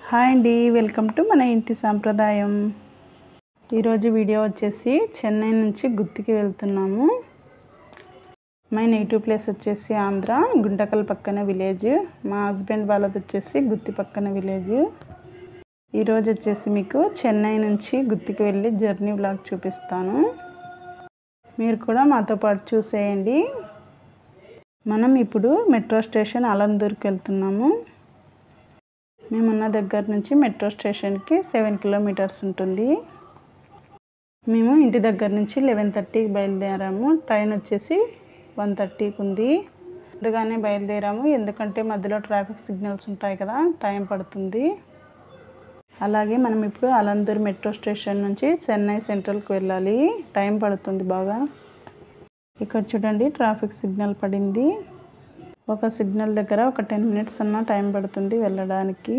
hi అండి welcome to మన ఇంటి సాంప్రదాయం ఈరోజు వీడియో వచ్చేసి చెన్నై నుంచి గుత్తికి వెళ్తున్నాము మై నెగిటివ్ ప్లేస్ వచ్చేసి ఆంధ్ర గుంటకల్ పక్కన విలేజ్ మా హస్బెండ్ వాళ్ళది వచ్చేసి గుత్తి పక్కన విలేజ్ ఈరోజు వచ్చేసి మీకు చెన్నై నుంచి గుత్తికి వెళ్ళి జర్నీ బ్లాగ్ చూపిస్తాను మీరు కూడా మాతో పాటు చూసేయండి మనం ఇప్పుడు మెట్రో స్టేషన్ అలందూర్కి వెళ్తున్నాము మేమున్న దగ్గర నుంచి మెట్రో స్టేషన్కి సెవెన్ కిలోమీటర్స్ ఉంటుంది మేము ఇంటి దగ్గర నుంచి లెవెన్ థర్టీకి బయలుదేరాము ట్రైన్ వచ్చేసి వన్ థర్టీకి ఉంది ముందుగానే బయలుదేరాము ఎందుకంటే మధ్యలో ట్రాఫిక్ సిగ్నల్స్ ఉంటాయి కదా టైం పడుతుంది అలాగే మనం ఇప్పుడు అలందూర్ మెట్రో స్టేషన్ నుంచి చెన్నై సెంట్రల్కి వెళ్ళాలి టైం పడుతుంది బాగా ఇక్కడ చూడండి ట్రాఫిక్ సిగ్నల్ పడింది ఒక సిగ్నల్ దగ్గర ఒక టెన్ మినిట్స్ అన్న టైం పడుతుంది వెళ్ళడానికి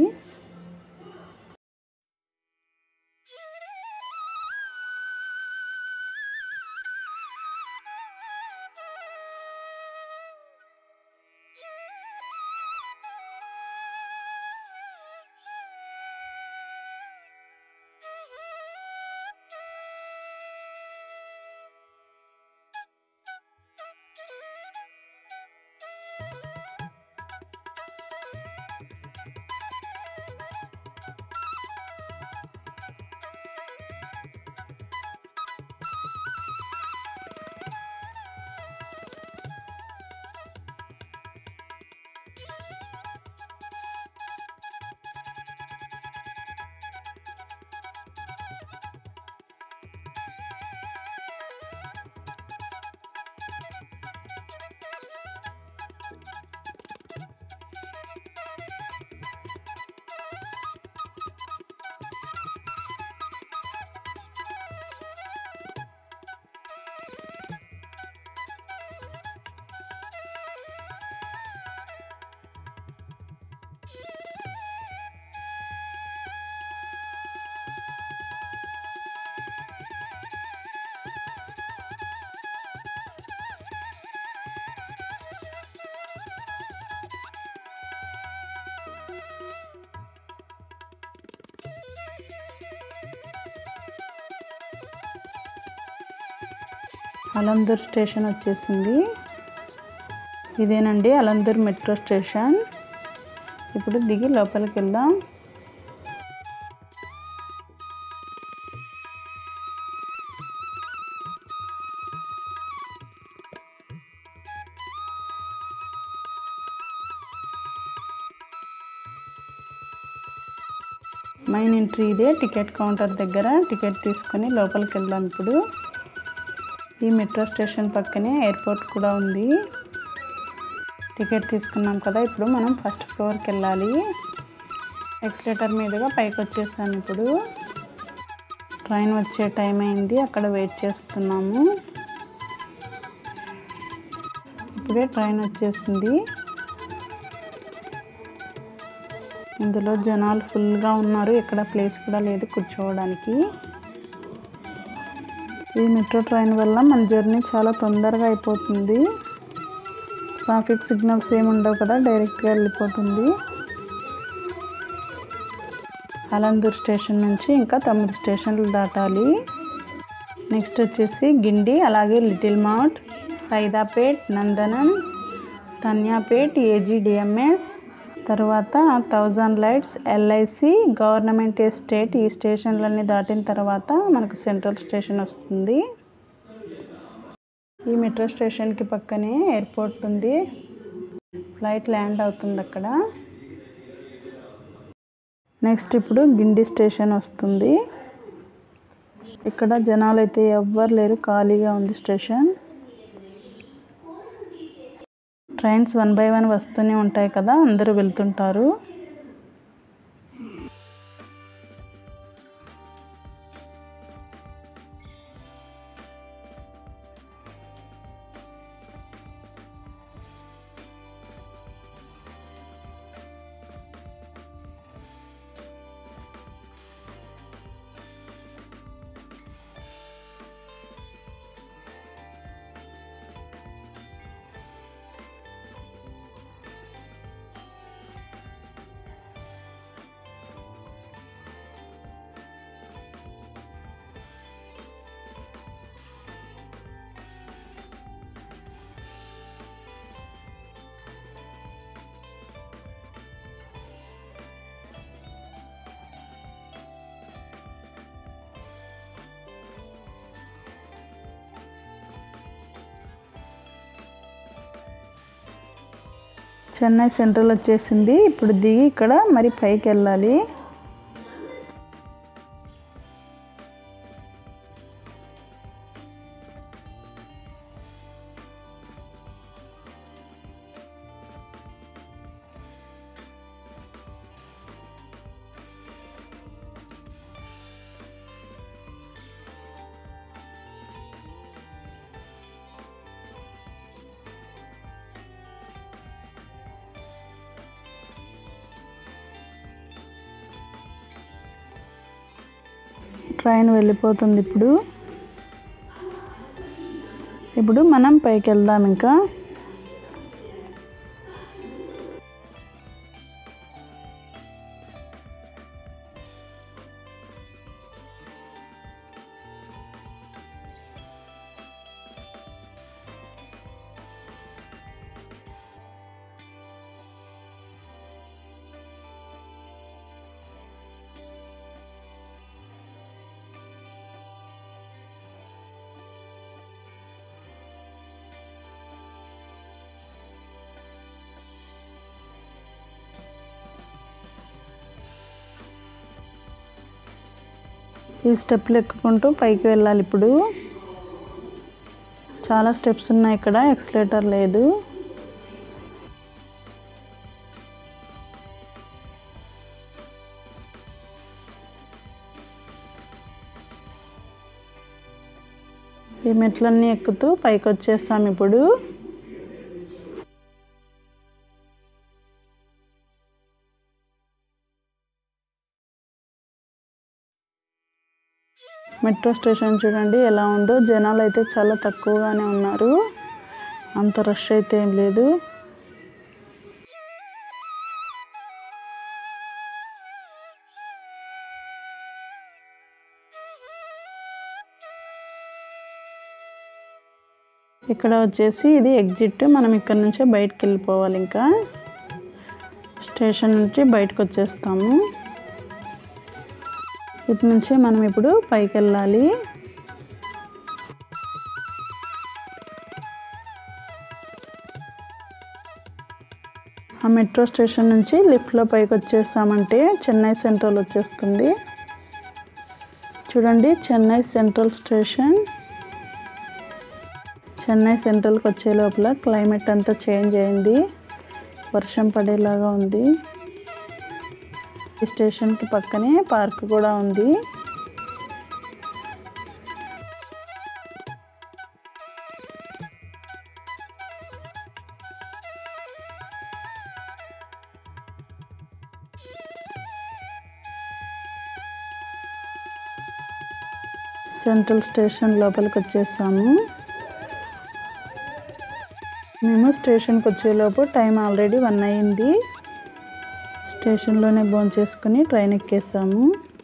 అలందూర్ స్టేషన్ వచ్చేసింది ఇదేనండి అలందూర్ మెట్రో స్టేషన్ ఇప్పుడు దిగి లోపలికి వెళ్దాం మెయిన్ ఎంట్రీ ఇదే టికెట్ కౌంటర్ దగ్గర టికెట్ తీసుకొని లోపలికి వెళ్దాం ఇప్పుడు ఈ మెట్రో స్టేషన్ పక్కనే ఎయిర్పోర్ట్ కూడా ఉంది టికెట్ తీసుకున్నాం కదా ఇప్పుడు మనం ఫస్ట్ ఫ్లోర్కి వెళ్ళాలి ఎక్స్లేటర్ మీదుగా పైకి వచ్చేసాము ఇప్పుడు ట్రైన్ వచ్చే టైం అయింది అక్కడ వెయిట్ చేస్తున్నాము ఇప్పుడే ట్రైన్ వచ్చేసింది ఇందులో జనాలు ఫుల్గా ఉన్నారు ఎక్కడ ప్లేస్ కూడా లేదు కూర్చోవడానికి ఈ మెట్రో ట్రైన్ వల్ల మన జర్నీ చాలా తొందరగా అయిపోతుంది ట్రాఫిక్ సిగ్నల్స్ ఏమి ఉండవు కదా డైరెక్ట్గా వెళ్ళిపోతుంది అలందూర్ స్టేషన్ నుంచి ఇంకా తొమ్మిది స్టేషన్లు దాటాలి నెక్స్ట్ వచ్చేసి గిండి అలాగే లిటిల్ మౌంట్ సైదాపేట్ నందనం తన్యాపేట్ ఏజీడిఎంఎస్ తర్వాత thousand lights LIC government estate ఈ స్టేషన్లన్నీ దాటిన తర్వాత మనకు సెంట్రల్ స్టేషన్ వస్తుంది ఈ మెట్రో స్టేషన్కి పక్కనే ఎయిర్పోర్ట్ ఉంది ఫ్లైట్ ల్యాండ్ అవుతుంది అక్కడ నెక్స్ట్ ఇప్పుడు గిండి స్టేషన్ వస్తుంది ఇక్కడ జనాలు అయితే ఎవ్వరు లేరు ఖాళీగా ఉంది station trains one by one వస్తూనే ఉంటాయి కదా అందరూ వెళ్తుంటారు చెన్నై సెంట్రల్ వచ్చేసింది ఇప్పుడు దిగి ఇక్కడ మరి పైకి వెళ్ళాలి ట్రైన్ వెళ్ళిపోతుంది ఇప్పుడు ఇప్పుడు మనం పైకి వెళ్దాం ఇంకా ఈ స్టెప్లు ఎక్కుకుంటూ పైకి వెళ్ళాలి ఇప్పుడు చాలా స్టెప్స్ ఉన్నాయి ఇక్కడ ఎక్సలేటర్ లేదు ఈ మెట్లన్నీ ఎక్కుతూ పైకి వచ్చేస్తాం ఇప్పుడు మెట్రో స్టేషన్ చూడండి ఎలా ఉందో జనాలు అయితే చాలా తక్కువగానే ఉన్నారు అంత రష్ అయితే ఏం లేదు ఇక్కడ వచ్చేసి ఇది ఎగ్జిట్ మనం ఇక్కడ నుంచే బయటకు వెళ్ళిపోవాలి ఇంకా స్టేషన్ నుంచి బయటకు వచ్చేస్తాము ఇటు నుంచి మనం ఇప్పుడు పైకి వెళ్ళాలి ఆ మెట్రో స్టేషన్ నుంచి లిఫ్ట్లో పైకి వచ్చేసామంటే చెన్నై సెంట్రల్ వచ్చేస్తుంది చూడండి చెన్నై సెంట్రల్ స్టేషన్ చెన్నై సెంట్రల్కి వచ్చే లోపల క్లైమేట్ అంతా చేంజ్ అయింది వర్షం పడేలాగా ఉంది ఈ స్టేషన్కి పక్కనే పార్క్ కూడా ఉంది సెంట్రల్ స్టేషన్ లోపలికి వచ్చేసాము మేము స్టేషన్కి వచ్చేలోపు టైం ఆల్రెడీ వన్ అయింది స్టేషన్లోనే భోంచేసుకుని చేసుకుని ట్రైన్ ఎక్కేసాము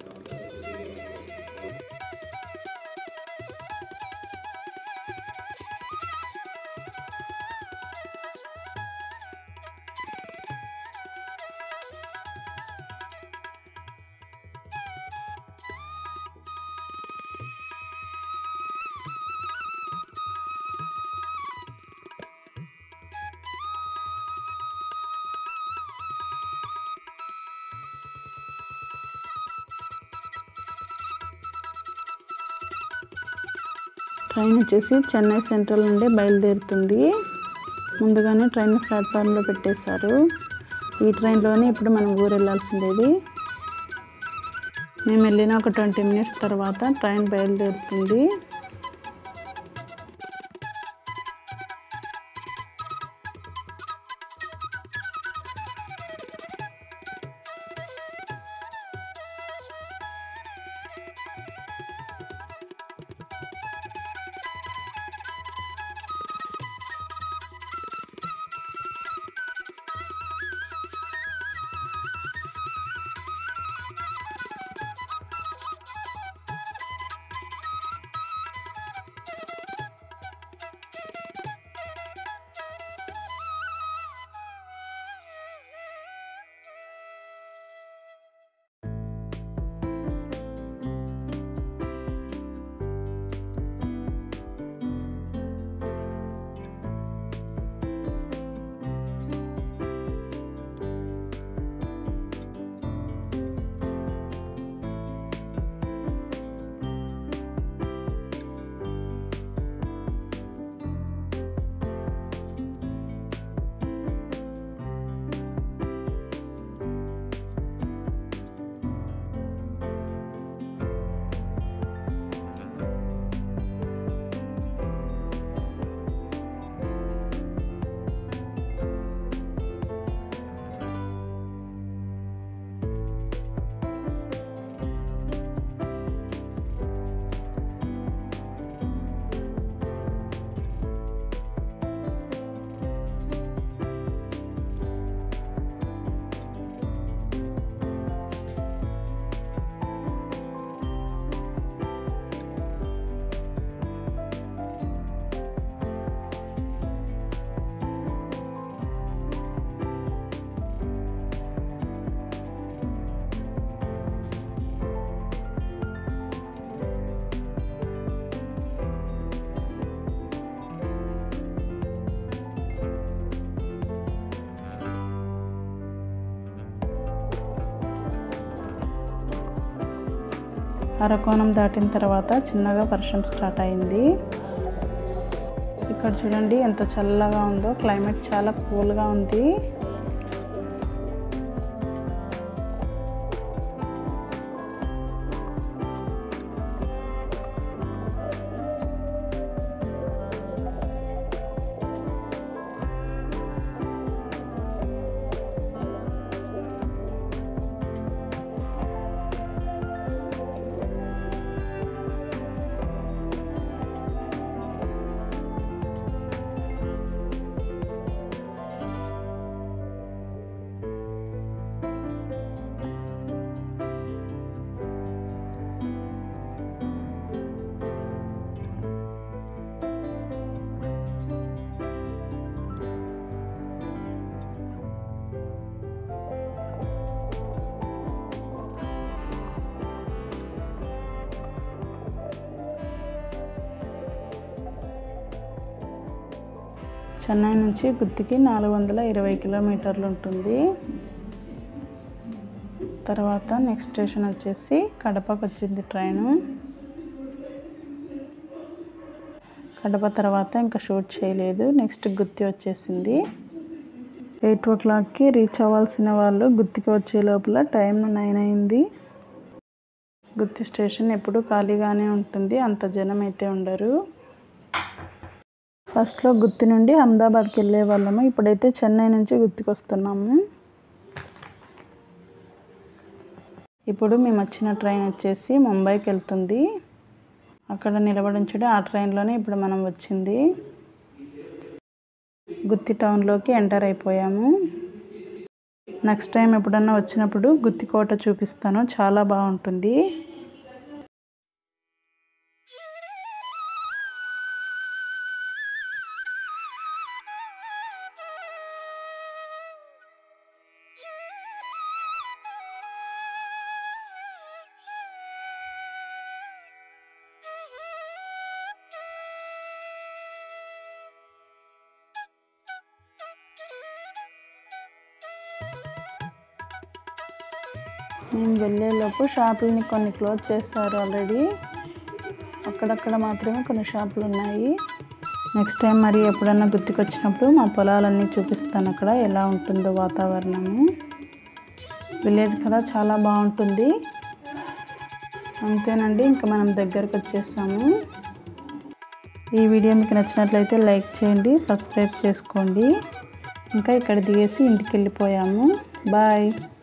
ట్రైన్ వచ్చేసి చెన్నై సెంట్రల్ నుండి బయలుదేరుతుంది ముందుగానే ట్రైన్ ప్లాట్ఫామ్లో పెట్టేశారు ఈ ట్రైన్లోనే ఇప్పుడు మనం ఊరు వెళ్ళాల్సిందేది మేము వెళ్ళిన ఒక ట్వంటీ మినిట్స్ తర్వాత ట్రైన్ బయలుదేరుతుంది అరకోణం దాటిన తర్వాత చిన్నగా వర్షం స్టార్ట్ అయింది ఇక్కడ చూడండి ఎంత చల్లగా ఉందో క్లైమేట్ చాలా కూల్గా ఉంది చెన్నై నుంచి గుత్తికి నాలుగు వందల ఇరవై కిలోమీటర్లు ఉంటుంది తర్వాత నెక్స్ట్ స్టేషన్ వచ్చేసి కడపకు వచ్చింది ట్రైను కడప తర్వాత ఇంకా షూట్ చేయలేదు నెక్స్ట్ గుత్తి వచ్చేసింది ఎయిట్ ఓ క్లాక్కి రీచ్ అవ్వాల్సిన వాళ్ళు గుత్తికి వచ్చే లోపల టైం నైన్ అయింది గుత్తి స్టేషన్ ఎప్పుడు ఖాళీగానే ఉంటుంది అంత జనం అయితే ఉండరు ఫస్ట్లో గుత్తి నుండి అహ్మదాబాద్కి వెళ్ళే వాళ్ళము ఇప్పుడైతే చెన్నై నుంచి గుత్తికి వస్తున్నాము ఇప్పుడు మేము వచ్చిన ట్రైన్ వచ్చేసి ముంబైకి వెళ్తుంది అక్కడ నిలబడించడం ఆ ట్రైన్లోనే ఇప్పుడు మనం వచ్చింది గుత్తి టౌన్లోకి ఎంటర్ అయిపోయాము నెక్స్ట్ టైం ఎప్పుడన్నా వచ్చినప్పుడు గుత్తి కోట చూపిస్తాను చాలా బాగుంటుంది మేము వెళ్ళేలోపు షాపులని కొన్ని క్లోజ్ చేస్తారు ఆల్రెడీ అక్కడక్కడ మాత్రమే కొన్ని షాపులు ఉన్నాయి నెక్స్ట్ టైం మరి ఎప్పుడన్నా గుర్తుకొచ్చినప్పుడు మా పొలాలన్నీ చూపిస్తాను అక్కడ ఎలా ఉంటుందో వాతావరణము విలేజ్ కదా చాలా బాగుంటుంది అంతేనండి ఇంకా మనం దగ్గరకు వచ్చేసాము ఈ వీడియో మీకు నచ్చినట్లయితే లైక్ చేయండి సబ్స్క్రైబ్ చేసుకోండి ఇంకా ఇక్కడ దిగేసి ఇంటికి వెళ్ళిపోయాము బాయ్